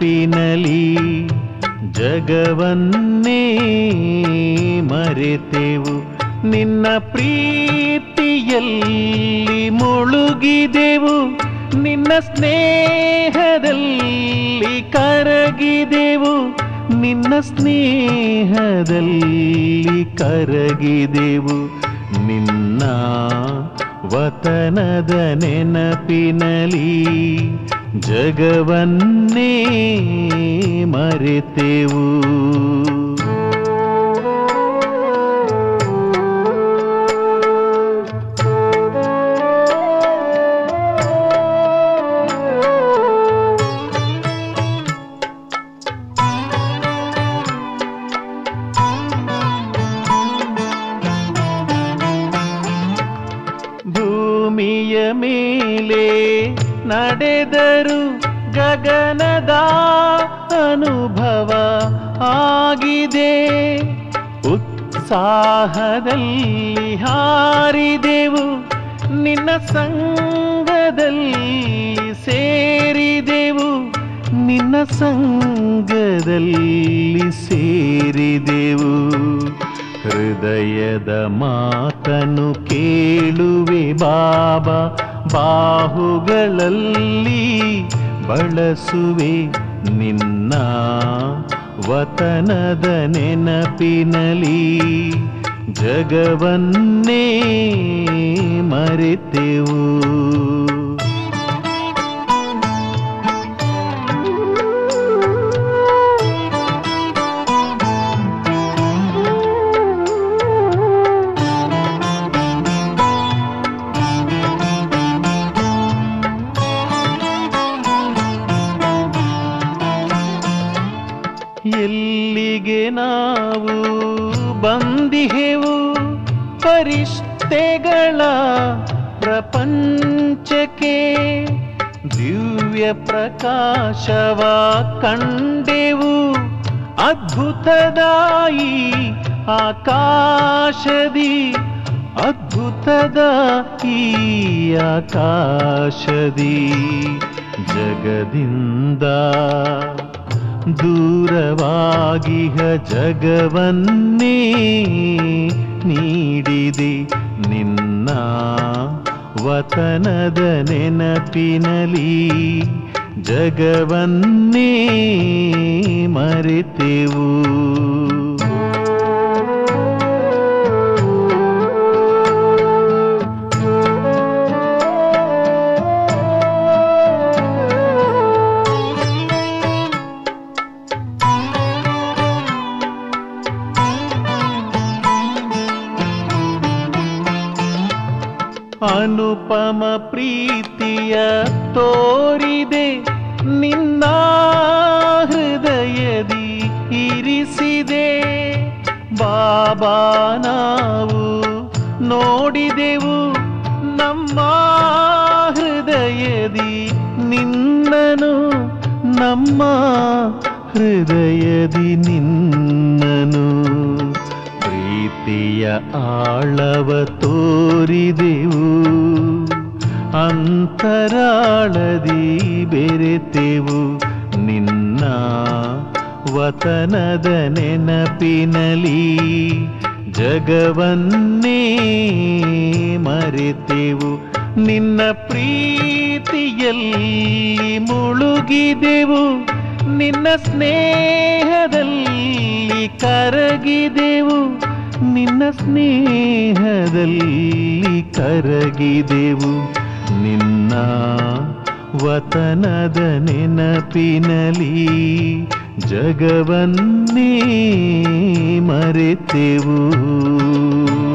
ನೆನಪಿನಲಿ ಜಗವನ್ನೇ ಮರೆತೆವು ನಿನ್ನ ಪ್ರೀತಿಯಲ್ಲಿ ಮುಳುಗಿದೆವು ನಿನ್ನ ಸ್ನೇಹದಲ್ಲಿ ಕರಗಿದೆವು ನಿನ್ನ ಸ್ನೇಹದಲ್ಲಿ ಕರಗಿದೆವು ನಿನ್ನ ವತನದ ನೆನಪಿನಲಿ ಜಗವನ್ನೇ ಮರೆತೆವು ಭೂಮಿಯ ಮೇಲೆ ನಡೆದರು ಗಗನದ ಅನುಭವ ಆಗಿದೆ ಉತ್ಸಾಹದಲ್ಲಿ ಹಾರಿದೆವು ನಿನ್ನ ಸಂಗದಲ್ಲಿ ಸೇರಿದೆವು ನಿನ್ನ ಸಂಗದಲ್ಲಿ ಸೇರಿದೆವು ಹೃದಯದ ಮಾತನು ಕೇಳುವೆ ಬಾಬಾ ಬಾಹುಗಳಲ್ಲಿ ಬಳಸುವೆ ನಿನ್ನ ವತನದ ನೆನಪಿನಲಿ ಜಗವನ್ನೇ ಮರೆತೆವು ಎಲ್ಲಿಗೆ ನಾವು ಬಂದಿಹೆವು ಪರಿಷ್ಠೆಗಳ ಪ್ರಪಂಚಕ್ಕೆ ದಿವ್ಯ ಪ್ರಕಾಶವ ಕಂಡೆವು ಅದ್ಭುತದಾಯಿ ಆಕಾಶದಿ ಅದ್ಭುತದ ಈ ಆಕಾಶದಿ ಜಗದಿಂದ ದೂರವಾಗಿಹ ಜಗವನ್ನೇ ನೀಡಿದೆ ನಿನ್ನ ವತನದ ನೆನಪಿನಲಿ ಜಗವನ್ನೇ ಮರೆತೆವು ಅನುಪಮ ಪ್ರೀತಿಯ ತೋರಿದೆ ನಿನ್ನ ಹೃದಯದಿ ಇರಿಸಿದೆ ಬಾಬಾ ನಾವು ನೋಡಿದೆವು ನಮ್ಮ ಹೃದಯದಿ ನಿನ್ನನು ನಮ್ಮ ಹೃದಯದಿ ನಿನ್ನನು ಪ್ರೀತಿಯ ಆಳವ ತೋರಿದೆವು ಅಂತರಾಳದಿ ಬೆರೆತೆವು ನಿನ್ನ ವತನದ ನೆನಪಿನಲಿ ಜಗವನ್ನೇ ಮರೆತೆವು ನಿನ್ನ ಪ್ರೀತಿಯಲ್ಲಿ ಮುಳುಗಿದೆವು ನಿನ್ನ ಸ್ನೇಹದಲ್ಲಿ ಕರಗಿದೆವು ನಿನ್ನ ಸ್ನೇಹದಲ್ಲಿ ಕರಗಿದೆವು ನಿನ್ನ ವತನದ ನೆನಪಿನಲಿ ಜಗವನ್ನೇ ಮರೆತೆವು